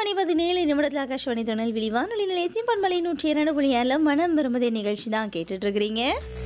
மணி பதினேழு நிமிடத்தில் ஆகாஷ்வாணி தொழில் வானொலி நிலையத்தின் பண்பலை நூற்றி இரண்டு புள்ளி ஏழில் மனம் விரும்புதே நிகழ்ச்சி தான் கேட்டுட்டு இருக்கிறீங்க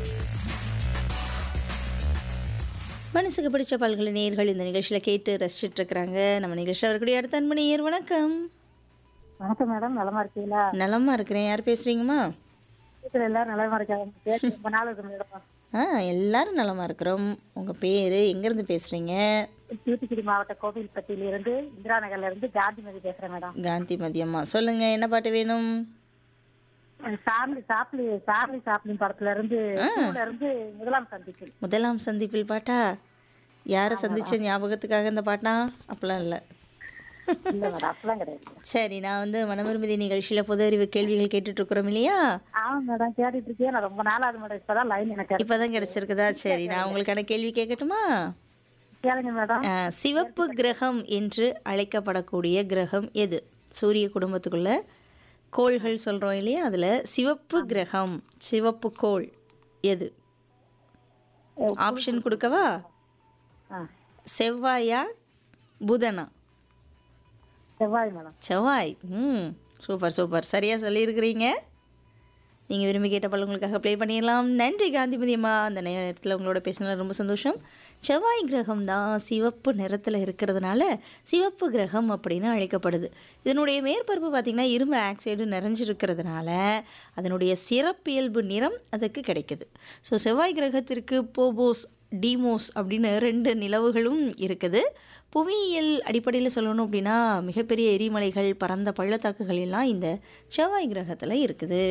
மனசுக்கு பிடிச்ச பல்கலை நேயர்கள் இந்த நிகழ்ச்சியில் கேட்டு ரசிச்சுட்டு இருக்கிறாங்க நம்ம நிகழ்ச்சியில் வரக்கூடிய அடுத்த அன்பு நேயர் வணக்கம் வணக்கம் மேடம் நலமா இருக்கீங்களா நலமா இருக்கிறேன் யார் பேசுறீங்கம்மா வீட்டுல எல்லாரும் நலமா இருக்காங்க பேசி ரொம்ப நாள் இருக்கு மேடம் ஆ எல்லாரும் நலமா இருக்கிறோம் உங்க பேரு எங்கேருந்து பேசுறீங்க தூத்துக்குடி மாவட்ட கோவில்பட்டியில இருந்து இந்திரா நகர்ல இருந்து காந்திமதி பேசுறேன் மேடம் காந்தி மதியம்மா சொல்லுங்க என்ன பாட்டு வேணும் சாமி சாப்பிளி சாமி சாப்பிளின் படத்துல இருந்து பூல இருந்து முதலாம் சந்திப்பு முதலாம் சந்திப்பில் பாட்டா யாரை சந்திச்ச ஞாபகத்துக்காக இந்த பாட்டா அப்படிலாம் இல்லை இல்ல மேடம் அப்பெல்லாம் கிடையாது சரி நான் வந்து மனமிருமதி நிகழ்ச்சியில் பொது அறிவு கேள்விகள் கேட்டுட்டு இருக்கிறோம் இல்லையா ஆமா மேடம் கேட்டுட்டு இருக்கேன் நான் ரொம்ப நாள் ஆகுது மேடம் இப்பதான் லைன் எனக்கு கிடைச்சு. இப்போதான் கிடைச்சிருக்குதா சரி நான் உங்களுக்கான கேள்வி கேட்கட்டுமா கேளுங்க மேடம் ஆ, சிவப்பு கிரகம் என்று அழைக்கப்படக்கூடிய கிரகம் எது சூரிய குடும்பத்துக்குள்ள கோள்கள் சொல்கிறோம் இல்லையா அதில் சிவப்பு கிரகம் சிவப்பு கோள் எது ஆப்ஷன் கொடுக்கவா ஆ, செவ்வாயா புதனா செவ்வாய் மேடம் செவ்வாய் ம் சூப்பர் சூப்பர் சரியாக சொல்லியிருக்கிறீங்க நீங்கள் விரும்பி கேட்ட பல உங்களுக்காக ப்ளே பண்ணிடலாம் நன்றி காந்திமதி அம்மா அந்த நேரத்தில் உங்களோட பேசினது ரொம்ப சந்தோஷம் செவ்வாய் கிரகம் தான் சிவப்பு நிறத்தில் இருக்கிறதுனால சிவப்பு கிரகம் அப்படின்னு அழைக்கப்படுது இதனுடைய மேற்பரப்பு பார்த்திங்கன்னா இரும்பு ஆக்சைடு நிறைஞ்சிருக்கிறதுனால அதனுடைய சிறப்பியல்பு நிறம் அதுக்கு கிடைக்குது ஸோ செவ்வாய் கிரகத்திற்கு போபோஸ் டீமோஸ் அப்படின்னு ரெண்டு நிலவுகளும் இருக்குது புவியியல் அடிப்படையில் சொல்லணும் அப்படின்னா மிகப்பெரிய எரிமலைகள் பரந்த பள்ளத்தாக்குகள் எல்லாம் இந்த செவ்வாய் கிரகத்தில் இருக்குது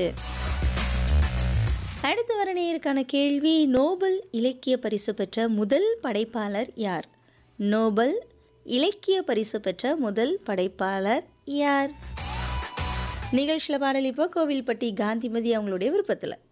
அடுத்து வர நேருக்கான கேள்வி நோபல் இலக்கிய பரிசு பெற்ற முதல் படைப்பாளர் யார் நோபல் இலக்கிய பரிசு பெற்ற முதல் படைப்பாளர் யார் நிகழ்ச்சியில் பாடல் இப்போ கோவில்பட்டி காந்திமதி அவங்களுடைய விருப்பத்தில்